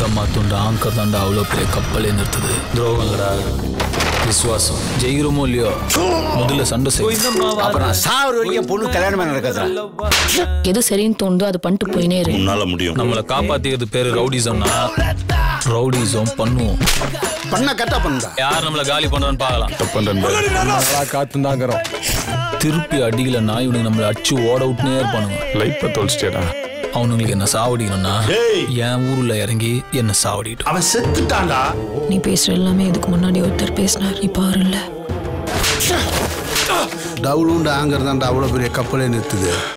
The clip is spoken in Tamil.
தம்மா துண்டு ஆங்கர் தாண்டா அவ்வளோ பெரிய கப்பலே நிறுத்துது துரோகங்கடா விசுவாசம் ஜெயிக்கிறோமோ இல்லையோ முதல்ல சண்டை செய்யும் அப்புறம் சாவர வரைக்கும் பொண்ணு கல்யாணமே நடக்காதா எது சரின்னு தோணுதோ அதை பண்ணிட்டு போயினே இரு உன்னால முடியும் நம்மளை காப்பாத்திக்கிறது பேரு ரவுடிசம்னா ரவுடிசம் பண்ணுவோம் பண்ண கரெக்டா பண்ணுடா யார் நம்மளை காலி பண்றான்னு பார்க்கலாம் நல்லா காத்துந்தாங்கிறோம் திருப்பி அடிக்கலன்னா இவனுக்கு நம்மளை அடிச்சு ஓட விட்டுனே இருப்பானுங்க லைஃப்பை தொலைச்சிட்டேடா அவனுங்களுக்கு என்ன சாவடிக்கணும்னா என் ஊர்ல இறங்கி என்ன சாவடிட்டு அவன் செத்துட்டான்டா நீ பேசுற எல்லாமே இதுக்கு முன்னாடி ஒருத்தர் பேசினார் நீ பாருல்ல டவுலுண்டு ஆங்கர் தான்டா அவ்வளோ பெரிய கப்பலே நிறுத்துது